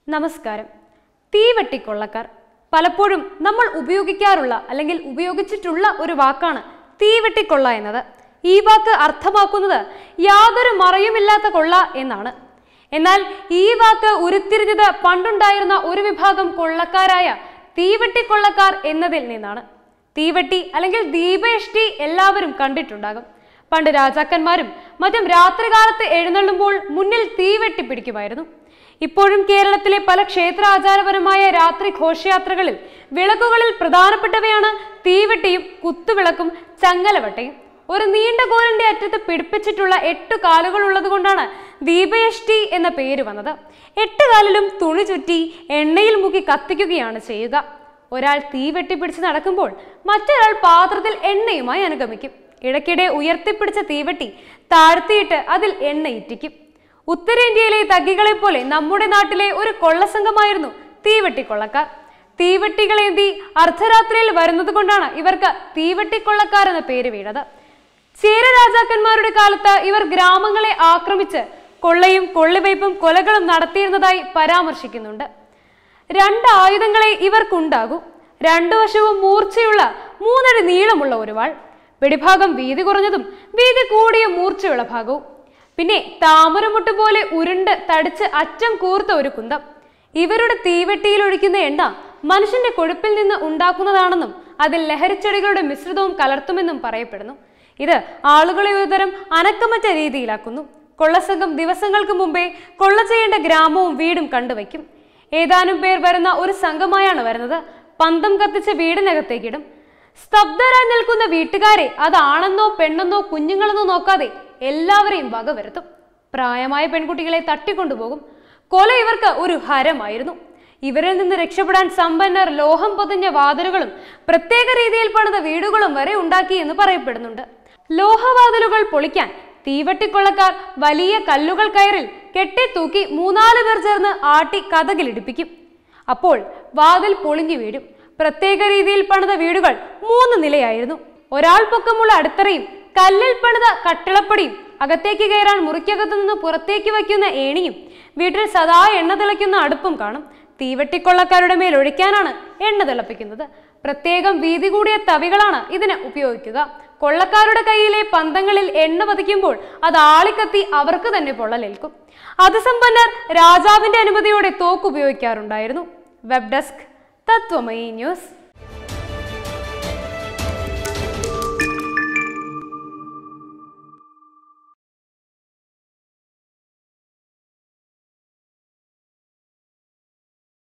നമസ്കാരം തീവെട്ടിക്കൊള്ളക്കാർ പലപ്പോഴും നമ്മൾ ഉപയോഗിക്കാറുള്ള അല്ലെങ്കിൽ ഉപയോഗിച്ചിട്ടുള്ള ഒരു വാക്കാണ് തീവെട്ടിക്കൊള്ള എന്നത് ഈ വാക്ക് അർത്ഥമാക്കുന്നത് യാതൊരു മറയുമില്ലാത്ത കൊള്ള എന്നാണ് എന്നാൽ ഈ വാക്ക് ഉരുത്തിരിഞ്ഞത് പണ്ടുണ്ടായിരുന്ന ഒരു വിഭാഗം കൊള്ളക്കാരായ തീവെട്ടിക്കൊള്ളക്കാർ എന്നതിൽ നിന്നാണ് തീവെട്ടി അല്ലെങ്കിൽ ദീപയഷ്ടി എല്ലാവരും കണ്ടിട്ടുണ്ടാകും പണ്ട് രാജാക്കന്മാരും മറ്റും രാത്രികാലത്ത് എഴുന്നള്ളുമ്പോൾ മുന്നിൽ തീവെട്ടി പിടിക്കുമായിരുന്നു ഇപ്പോഴും കേരളത്തിലെ പല ക്ഷേത്ര ആചാരപരമായ രാത്രി ഘോഷയാത്രകളിൽ വിളക്കുകളിൽ പ്രധാനപ്പെട്ടവയാണ് തീവെട്ടിയും കുത്തുവിളക്കും ചങ്ങലവട്ടയും ഒരു നീണ്ട കോലിന്റെ അറ്റത്ത് പിടിപ്പിച്ചിട്ടുള്ള എട്ട് കാലുകൾ ഉള്ളത് കൊണ്ടാണ് ദീപയഷ്ടി എന്ന പേര് വന്നത് എട്ട് കാലിലും തുണി ചുറ്റി എണ്ണയിൽ മുക്കി കത്തിക്കുകയാണ് ചെയ്യുക ഒരാൾ തീ വെട്ടിപ്പിടിച്ച് നടക്കുമ്പോൾ മറ്റൊരാൾ പാത്രത്തിൽ എണ്ണയുമായി അനുഗമിക്കും ഇടയ്ക്കിടെ ഉയർത്തിപ്പിടിച്ച തീവെട്ടി താഴ്ത്തിയിട്ട് അതിൽ എണ്ണ ഇറ്റിക്കും ഉത്തരേന്ത്യയിലെ തഗ്ഗികളെ പോലെ നമ്മുടെ നാട്ടിലെ ഒരു കൊള്ളസംഘമായിരുന്നു തീവെട്ടിക്കൊള്ളക്കാർ തീവെട്ടികളേന്തി അർദ്ധരാത്രിയിൽ വരുന്നത് കൊണ്ടാണ് ഇവർക്ക് തീവെട്ടിക്കൊള്ളക്കാർ എന്ന പേര് വീണത് ചേര രാജാക്കന്മാരുടെ കാലത്ത് ഇവർ ഗ്രാമങ്ങളെ ആക്രമിച്ച് കൊള്ളയും കൊള്ളിവയ്പും കൊലകളും നടത്തിയിരുന്നതായി പരാമർശിക്കുന്നുണ്ട് രണ്ട് ആയുധങ്ങളെ ഇവർക്കുണ്ടാകൂ രണ്ടു വശവും മൂർച്ചയുള്ള മൂന്നടി നീളമുള്ള ഒരു വാൾ വെടിഭാഗം വീതി കുറഞ്ഞതും വീതി കൂടിയ മൂർച്ചയുള്ള ഭാഗവും പിന്നെ താമരമുട്ട് പോലെ ഉരുണ്ട് തടിച്ച് അറ്റം കൂർത്ത ഒരു കുന്തം ഇവരുടെ തീവെട്ടിയിൽ ഒഴിക്കുന്ന എണ്ണ മനുഷ്യന്റെ കൊഴുപ്പിൽ നിന്ന് ഉണ്ടാക്കുന്നതാണെന്നും അതിൽ ലഹരിച്ചെടികളുടെ മിശ്രിതവും കലർത്തുമെന്നും പറയപ്പെടുന്നു ഇത് ആളുകളെ ഒരുതരം അനക്കമറ്റ രീതിയിലാക്കുന്നു കൊള്ളസംഘം ദിവസങ്ങൾക്ക് മുമ്പേ കൊള്ള ചെയ്യേണ്ട ഗ്രാമവും വീടും കണ്ടുവയ്ക്കും ഏതാനും പേർ വരുന്ന ഒരു സംഘമായാണ് വരുന്നത് പന്തം കത്തിച്ച് വീടിനകത്തേക്കിടും സ്തബ്ധരായി നിൽക്കുന്ന വീട്ടുകാരെ അതാണെന്നോ പെണ്ണെന്നോ കുഞ്ഞുങ്ങളെന്നോ നോക്കാതെ എല്ലാവരെയും വകവരുത്തും പ്രായമായ പെൺകുട്ടികളെ തട്ടിക്കൊണ്ടുപോകും കൊല ഇവർക്ക് ഒരു ഹരമായിരുന്നു ഇവരിൽ നിന്ന് രക്ഷപ്പെടാൻ സമ്പന്നർ ലോഹം പൊതിഞ്ഞ വാതിലുകളും പ്രത്യേക രീതിയിൽ പണിത വീടുകളും വരെ ഉണ്ടാക്കി എന്ന് പറയപ്പെടുന്നുണ്ട് ലോഹവാതിലുകൾ പൊളിക്കാൻ തീവട്ടിക്കൊള്ളക്കാർ വലിയ കല്ലുകൾ കയറിൽ കെട്ടിത്തൂക്കി മൂന്നാല് പേർ ചേർന്ന് ആട്ടി കഥകിലിടിപ്പിക്കും അപ്പോൾ വാതിൽ പൊളിഞ്ഞു വീഴും പ്രത്യേക രീതിയിൽ പണിത വീടുകൾ മൂന്ന് നിലയായിരുന്നു ഒരാൾ പൊക്കമുള്ള അടിത്തറയും കല്ലിൽ പണിത കട്ടിളപ്പടിയും അകത്തേക്ക് കയറാൻ മുറിക്കകത്തു നിന്ന് പുറത്തേക്ക് വയ്ക്കുന്ന ഏണിയും വീട്ടിൽ സദാ എണ്ണ തിളയ്ക്കുന്ന അടുപ്പും കാണും തീവെട്ടിക്കൊള്ളക്കാരുടെ മേൽ ഒഴിക്കാനാണ് എണ്ണ തിളപ്പിക്കുന്നത് പ്രത്യേകം വീതി കൂടിയ തവികളാണ് ഇതിന് ഉപയോഗിക്കുക കൊള്ളക്കാരുടെ കയ്യിലെ പന്തങ്ങളിൽ എണ്ണ പതിക്കുമ്പോൾ അത് ആളിക്കത്തി അവർക്ക് തന്നെ പൊള്ളലേൽക്കും അതിസമ്പന്നർ രാജാവിന്റെ അനുമതിയോടെ തോക്ക് ഉപയോഗിക്കാറുണ്ടായിരുന്നു വെബ് ഡെസ്ക് തത്വമയി ന്യൂസ്